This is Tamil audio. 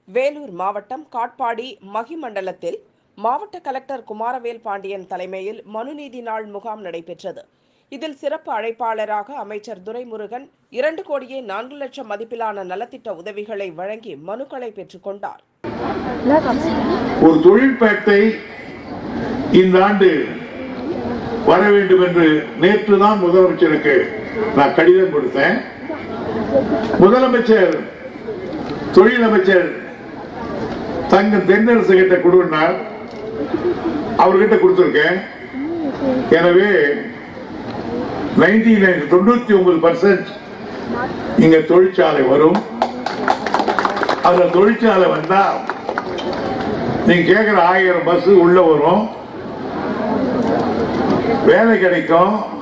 வேலூர் மாவட்டம் காட்பாடி மகிமண்டலத்தில் மாவட்ட கலெக்டர் குமாரவேல் பாண்டியன் தலைமையில் மனுநீதி நாள் முகாம் நடைபெற்றது இதில் சிறப்பு அழைப்பாளராக அமைச்சர் துரைமுருகன் இரண்டு கோடியே நான்கு லட்சம் மதிப்பிலான நலத்திட்ட உதவிகளை வழங்கி மனுக்களை பெற்றுக்கொண்டார் ஒரு தொழிற்பேட்டை இந்த ஆண்டு வர வேண்டும் என்று நேற்று தான் முதலமைச்சருக்கு நான் கடிதம் கொடுத்தேன் முதலமைச்சர் தொழிலமைச்சர் தங்க தென்னரசு கிட்ட கொடுனார் அவர்கிட்ட கொடுத்திருக்கேன் எனவே நைன்டி நைன் தொண்ணூத்தி ஒன்பது பர்சன்ட் இங்க தொழிற்சாலை வரும் அந்த தொழிற்சாலை வந்தா நீங்க கேக்குற ஆயிரம் பஸ் உள்ள வரும் வேலை கிடைக்கும்